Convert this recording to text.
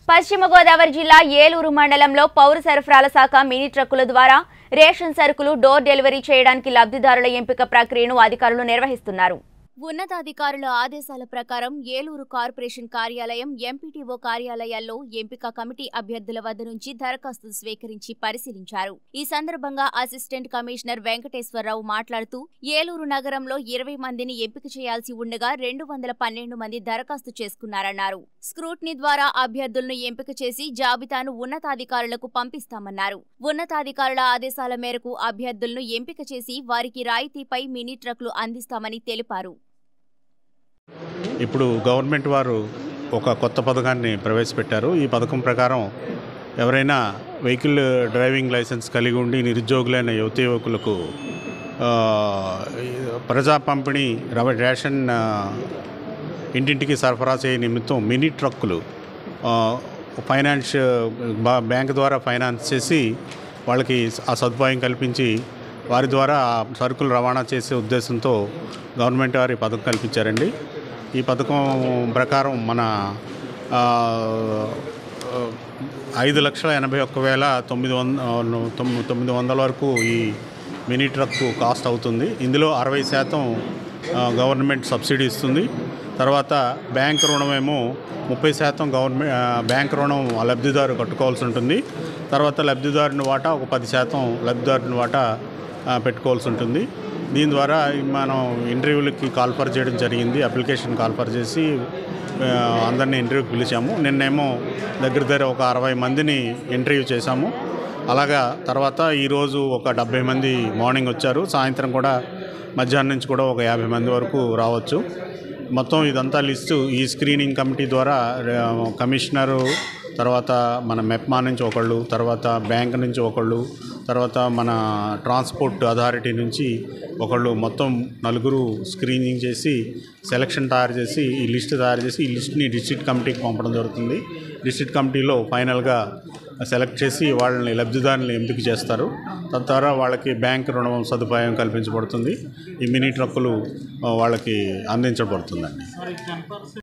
పశ్చిమ గోదావరి జిల్లా ఏలూరు మండలంలో పౌర సరఫరాల శాఖ మినీ ట్రక్కుల ద్వారా రేషన్ సరుకులు డోర్ డెలివరీ చేయడానికి లబ్ధిదారుల ఎంపిక ప్రక్రియను అధికారులు నిర్వహిస్తున్నారు ఉన్నతాధికారుల ఆదేశాల ప్రకారం ఏలూరు కార్పొరేషన్ కార్యాలయం ఎంపీటీఓ కార్యాలయాల్లో ఎంపిక కమిటీ అభ్యర్థుల వద్ద నుంచి దరఖాస్తులు స్వీకరించి పరిశీలించారు ఈ సందర్భంగా అసిస్టెంట్ కమిషనర్ వెంకటేశ్వరరావు మాట్లాడుతూ ఏలూరు నగరంలో ఇరవై మందిని ఎంపిక చేయాల్సి ఉండగా రెండు వందల పన్నెండు మంది దరఖాస్తు చేసుకున్నారన్నారు స్క్రూట్నీ ద్వారా అభ్యర్థులను ఎంపిక చేసి జాబితాను ఉన్నతాధికారులకు పంపిస్తామన్నారు ఉన్నతాధికారుల ఆదేశాల మేరకు అభ్యర్థులను ఎంపిక చేసి వారికి రాయితీపై మినీ ట్రక్లు అందిస్తామని తెలిపారు ఇప్పుడు గవర్నమెంట్ వారు ఒక కొత్త పథకాన్ని ప్రవేశపెట్టారు ఈ పథకం ప్రకారం ఎవరైనా వెహికల్ డ్రైవింగ్ లైసెన్స్ కలిగి ఉండి నిరుద్యోగులైన యువతి యువకులకు ఆ, ప్రజా పంపిణీ రవ రేషన్ ఆ, ఇంటింటికి సరఫరా చేయ నిమిత్తం మినీ ట్రక్కులు ఆ, ఫైనాన్స్ బా బ్యాంక్ ద్వారా ఫైనాన్స్ చేసి వాళ్ళకి ఆ సదుపాయం కల్పించి వారి ద్వారా ఆ సరుకులు రవాణా చేసే ఉద్దేశంతో గవర్నమెంట్ వారి పథకం కల్పించారండి ఈ పథకం ప్రకారం మన ఆ, ఆ, ఐదు లక్షల ఎనభై ఒక్క వేల తొమ్మిది వంద తొమ్మిది తొమ్మిది వందల వరకు ఈ మినీ ట్రక్ కాస్ట్ అవుతుంది ఇందులో అరవై శాతం ఆ, గవర్నమెంట్ సబ్సిడీ ఇస్తుంది తర్వాత బ్యాంక్ రుణమేమో ముప్పై శాతం గవర్నమెంట్ ఆ, బ్యాంక్ రుణం ఆ లబ్ధిదారు కట్టుకోవాల్సి ఉంటుంది తర్వాత లబ్ధిదారుని వాటా ఒక పది శాతం లబ్ధిదారుని వాటా ఆ, పెట్టుకోవాల్సి ఉంటుంది దీని ద్వారా మనం ఇంటర్వ్యూలకి కాల్ఫర్ చేయడం జరిగింది అప్లికేషన్ కాల్ఫర్ చేసి ఆ, అందరినీ ఇంటర్వ్యూకి పిలిచాము నిన్నేమో దగ్గర దగ్గర ఒక అరవై మందిని ఇంటర్వ్యూ చేశాము అలాగా తర్వాత ఈరోజు ఒక డెబ్బై మంది మార్నింగ్ వచ్చారు సాయంత్రం కూడా మధ్యాహ్నం నుంచి కూడా ఒక యాభై మంది వరకు రావచ్చు మొత్తం ఇదంతా లిస్టు ఈ స్క్రీనింగ్ కమిటీ ద్వారా ఆ, కమిషనరు తర్వాత మన మెప్మా నుంచి ఒకళ్ళు తర్వాత బ్యాంక్ నుంచి ఒకళ్ళు తర్వాత మన ట్రాన్స్పోర్ట్ అథారిటీ నుంచి ఒకళ్ళు మొత్తం నలుగురు స్క్రీనింగ్ చేసి సెలక్షన్ తయారు చేసి ఈ లిస్ట్ తయారు చేసి ఈ లిస్ట్ని డిస్ట్రిక్ట్ కమిటీకి పంపడం జరుగుతుంది డిస్ట్రిక్ట్ కమిటీలో ఫైనల్గా సెలెక్ట్ చేసి వాళ్ళని లబ్ధిదారులను ఎంపిక చేస్తారు తద్వారా వాళ్ళకి బ్యాంక్ రుణం సదుపాయం కల్పించబడుతుంది ఈ మినీ ట్రక్కులు ఆ, వాళ్ళకి అందించబడుతుందండి